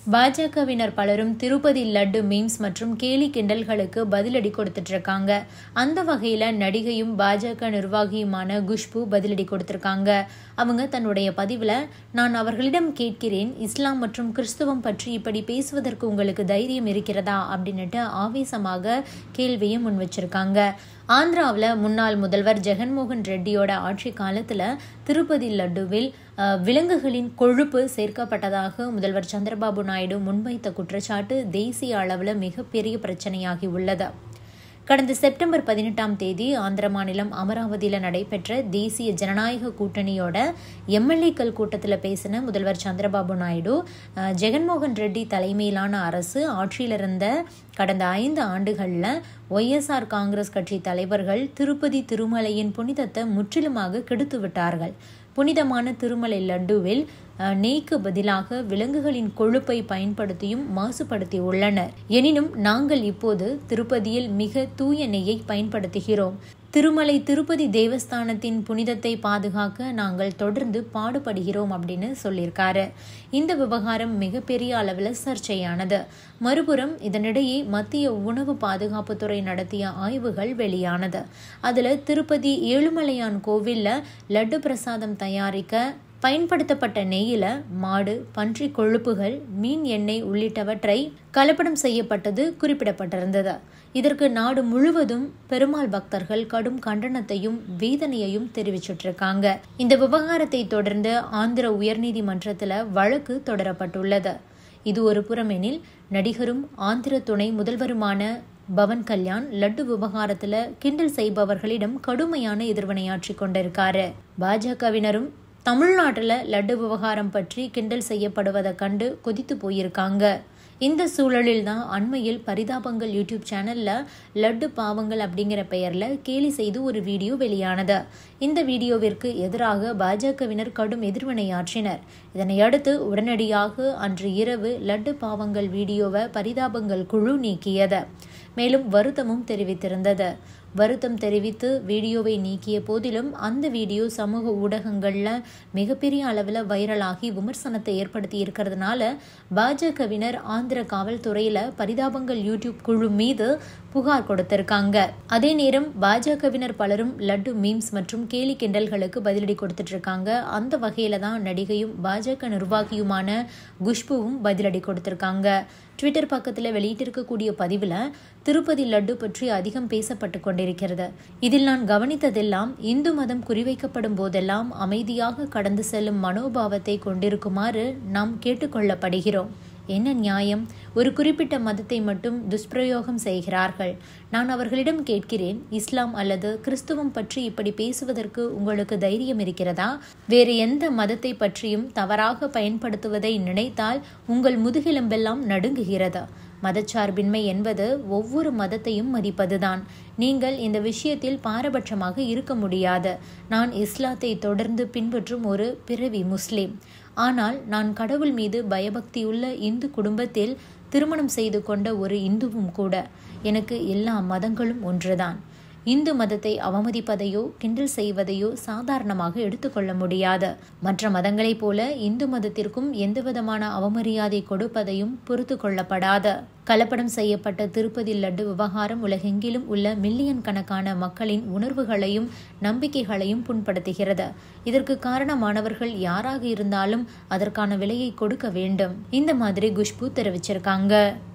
பாஜகவினர் பலரும் திருப்பதி லட்டு மீம்ஸ் மற்றும் கேலி கிண்டல்களுக்கு பதிலடி கொடுத்துட்டு இருக்காங்க அந்த வகையில நடிகையும் பாஜக நிர்வாகியுமான குஷ்பு பதிலடி கொடுத்திருக்காங்க அவங்க தன்னுடைய பதிவில் நான் அவர்களிடம் கேட்கிறேன் இஸ்லாம் மற்றும் கிறிஸ்துவம் பற்றி இப்படி பேசுவதற்கு உங்களுக்கு தைரியம் இருக்கிறதா அப்படின்னுட்டு ஆவேசமாக கேள்வியை முன் வச்சிருக்காங்க ஆந்திராவில் முன்னாள் முதல்வர் ஜெகன்மோகன் ரெட்டியோட ஆட்சி காலத்தில் திருப்பதி லட்டுவில் விலங்குகளின் கொழுப்பு சேர்க்கப்பட்டதாக முதல்வர் சந்திரபாபு நாயுடு முன்வைத்த குற்றச்சாட்டு தேசிய அளவில் மிகப்பெரிய பிரச்சனையாகி உள்ளது கடந்த செப்டம்பர் பதினெட்டாம் தேதி ஆந்திர மாநிலம் அமராவதியில் நடைபெற்ற தேசிய ஜனநாயக கூட்டணியோட எம்எல்ஏக்கள் கூட்டத்தில் பேசின முதல்வர் சந்திரபாபு நாயுடு ஜெகன்மோகன் ரெட்டி தலைமையிலான அரசு ஆட்சியில் இருந்த கடந்த ஐந்து ஆண்டுகளில் ஒய்எஸ்ஆர் காங்கிரஸ் கட்சி தலைவர்கள் திருப்பதி திருமலையின் புனிதத்தை முற்றிலுமாக கெடுத்து விட்டார்கள் புனிதமான திருமலை லட்டுவில் நெய்க்கு பதிலாக விலங்குகளின் கொழுப்பை பயன்படுத்தியும் மாசுபடுத்தி உள்ளனர் எனினும் நாங்கள் இப்போது திருப்பதியில் மிக தூய நெய்யை பயன்படுத்துகிறோம் திருமலை திருப்பதி தேவஸ்தானத்தின் புனிதத்தை பாதுகாக்க நாங்கள் தொடர்ந்து பாடுபடுகிறோம் அப்படின்னு சொல்லியிருக்காரு இந்த விவகாரம் மிகப்பெரிய அளவில் சர்ச்சையானது மறுபுறம் இதனிடையே மத்திய உணவு பாதுகாப்புத்துறை நடத்திய ஆய்வுகள் வெளியானது அதில் திருப்பதி ஏழுமலையான் கோவிலில் லட்டு பிரசாதம் தயாரிக்க பயன்படுத்தப்பட்ட நெய்யில மாடு பன்றி கொழுப்புகள் மீன் எண்ணெய் உள்ளிட்டவற்றை கலப்படம் செய்யப்பட்டது குறிப்பிடப்பட்டிருந்தது இதற்கு நாடு முழுவதும் பெருமாள் பக்தர்கள் கடும் கண்டனத்தையும் வேதனையையும் தெரிவிச்சிட்டு இந்த விவகாரத்தை தொடர்ந்து ஆந்திர உயர்நீதிமன்றத்தில் வழக்கு தொடரப்பட்டுள்ளது இது ஒரு புறமெனில் நடிகரும் ஆந்திர துணை முதல்வருமான பவன் கல்யாண் லட்டு விவகாரத்துல கிண்டல் செய்பவர்களிடம் கடுமையான எதிர்வினையாற்றி கொண்டிருக்காரு பாஜகவினரும் தமிழ்நாட்டில் லட்டு விவகாரம் பற்றி கிண்டல் செய்யப்படுவதை கண்டு கொதித்து போயிருக்காங்க இந்த சூழலில் தான் அண்மையில் பரிதாபங்கள் யூடியூப் சேனலில் லட்டு பாவங்கள் அப்படிங்கிற பெயரில் கேலி செய்து ஒரு வீடியோ வெளியானது இந்த வீடியோவிற்கு எதிராக பாஜகவினர் கடும் எதிர்வினையாற்றினர் இதனை அடுத்து உடனடியாக அன்று இரவு லட்டு பாவங்கள் வீடியோவை பரிதாபங்கள் குழு நீக்கியது மேலும் வருத்தமும் தெரிவித்திருந்தது வருத்தம் தெரிவித்து வீடியோவை நீக்கிய போதிலும் அந்த வீடியோ சமூக ஊடகங்களில் மிகப்பெரிய அளவில் வைரலாகி விமர்சனத்தை ஏற்படுத்தி இருக்கிறதுனால பாஜகவினர் ஆந்திர காவல்துறையில் பரிதாபங்கள் யூடியூப் குழு மீது புகார் கொடுத்திருக்காங்க அதே நேரம் பாஜகவினர் பலரும் லட்டு மீம்ஸ் மற்றும் கேலி கிண்டல்களுக்கு பதிலடி கொடுத்துட்டு இருக்காங்க அந்த வகையில தான் நடிகையும் பாஜக நிர்வாகியுமான குஷ்புவும் பதிலடி கொடுத்திருக்காங்க ட்விட்டர் பக்கத்தில் வெளியிட்டிருக்கக்கூடிய பதிவில் திருப்பதி லட்டு பற்றி அதிகம் பேசப்பட்டு கொண்டிருக்கிறது இதில் நான் கவனித்ததெல்லாம் இந்து மதம் குறிவைக்கப்படும் போதெல்லாம் அமைதியாக கடந்து செல்லும் மனோபாவத்தை கொண்டிருக்குமாறு நாம் கேட்டுக்கொள்ளப்படுகிறோம் என்ன நியாயம் ஒரு குறிப்பிட்ட மதத்தை மட்டும் துஷ்பிரயோகம் செய்கிறார்கள் நான் அவர்களிடம் கேட்கிறேன் இஸ்லாம் அல்லது கிறிஸ்துவம் பற்றி இப்படி பேசுவதற்கு உங்களுக்கு தைரியம் இருக்கிறதா வேறு எந்த மதத்தை பற்றியும் தவறாக பயன்படுத்துவதை நினைத்தால் உங்கள் முதுகெலும்பெல்லாம் நடுங்குகிறது மதச்சார்பின்மை என்பது ஒவ்வொரு மதத்தையும் மதிப்பதுதான் நீங்கள் இந்த விஷயத்தில் பாரபட்சமாக இருக்க முடியாது நான் இஸ்லாத்தை தொடர்ந்து பின்பற்றும் ஒரு பிறவி முஸ்லிம் ஆனால் நான் கடவுள் மீது பயபக்தியுள்ள இந்து குடும்பத்தில் திருமணம் செய்து கொண்ட ஒரு இந்துவும் கூட எனக்கு எல்லா மதங்களும் ஒன்றுதான் இந்து மதத்தை அவமதிப்பதையோ கிண்டல் செய்வதையோ சாதாரணமாக எடுத்துக்கொள்ள முடியாது மற்ற மதங்களைப் போல இந்து மதத்திற்கும் எந்தவிதமான அவமரியாதை கொடுப்பதையும் பொறுத்து கொள்ளப்படாது கலப்படம் செய்யப்பட்ட திருப்பதி லட்டு விவகாரம் உலகெங்கிலும் உள்ள மில்லியன் கணக்கான மக்களின் உணர்வுகளையும் நம்பிக்கைகளையும் புண்படுத்துகிறது இதற்கு காரணமானவர்கள் யாராக இருந்தாலும் அதற்கான விலையை கொடுக்க வேண்டும் இந்த மாதிரி குஷ்பு தெரிவிச்சிருக்காங்க